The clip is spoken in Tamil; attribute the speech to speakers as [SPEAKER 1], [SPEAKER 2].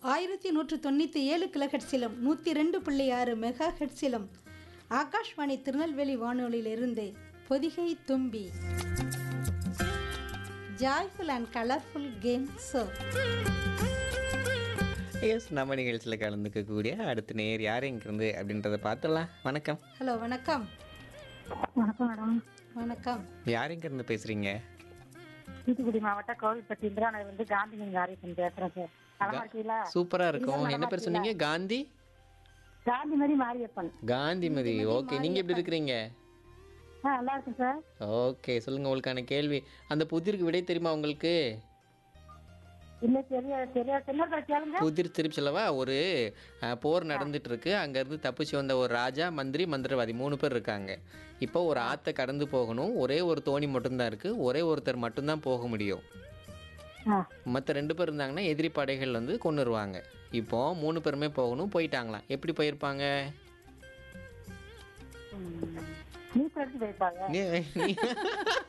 [SPEAKER 1] ஆயிரத்தி நூற்று தொண்ணூற்றி ஏழு கிலோஹெட்ஸிலும் நூற்றி ரெண்டு புள்ளி ஆறு மெகா ஹெட்ஸிலும் ஆகாஷ்வாணி திருநெல்வேலி வானொலியிலிருந்து பொதிகை தும்பி joyful and colourful game 
[SPEAKER 2] shows நம்ம நிகழ்ச்சியில் கலந்துக்கக்கூடிய அடுத்த நேர் யார் இங்கிருந்து அப்படின்றத பார்த்துடலாம் வணக்கம்
[SPEAKER 1] ஹலோ வணக்கம்
[SPEAKER 3] வணக்கம் மேடம்
[SPEAKER 1] வணக்கம்
[SPEAKER 2] யார் இங்கிருந்து பேசுகிறீங்க
[SPEAKER 3] தூத்துக்குடி மாவட்டம் கோவில்பட்டி இந்திராநகர் வந்து காந்தி ஆரியப்பன் பேசுறேன் சார் நலமா இருக்கீங்களா
[SPEAKER 2] சூப்பராக இருக்கும் என்ன பேர் சொன்னீங்க காந்தி
[SPEAKER 3] காந்தி மாதிரி மாரியப்பன்
[SPEAKER 2] காந்திமதி ஓகே நீங்கள் எப்படி இருக்கிறீங்க
[SPEAKER 3] ஆ நல்லா இருக்கும் சார்
[SPEAKER 2] ஓகே சொல்லுங்கள் உங்களுக்கான கேள்வி அந்த புதிருக்கு விடை தெரியுமா உங்களுக்கு
[SPEAKER 3] இல்ல தெரிய தெரிய சின்ன கேளுங்க
[SPEAKER 2] புதிர் திருப்பி சொல்லவா ஒரு அஹ், போர் நடந்துட்டு இருக்கு அங்கேருந்து தப்பிச்சு வந்த ஒரு ராஜா மந்திரி மந்திரவாதி மூணு பேர் இருக்காங்க இப்போ ஒரு ஆற்றை கடந்து போகணும் ஒரே ஒரு தோணி மட்டும்தான் இருக்கு ஒரே ஒருத்தர் மட்டும்தான் போக முடியும்
[SPEAKER 3] ஆ,
[SPEAKER 2] மற்ற ரெண்டு பேர் இருந்தாங்கன்னா எதிரி படைகள் வந்து கொண்டுருவாங்க இப்போ மூணு பேருமே போகணும் போயிட்டாங்களாம் எப்படி போயிருப்பாங்க
[SPEAKER 3] ம். நீச்சல் எடுத்து போயிருப்பாங்க
[SPEAKER 2] நீ- நீ-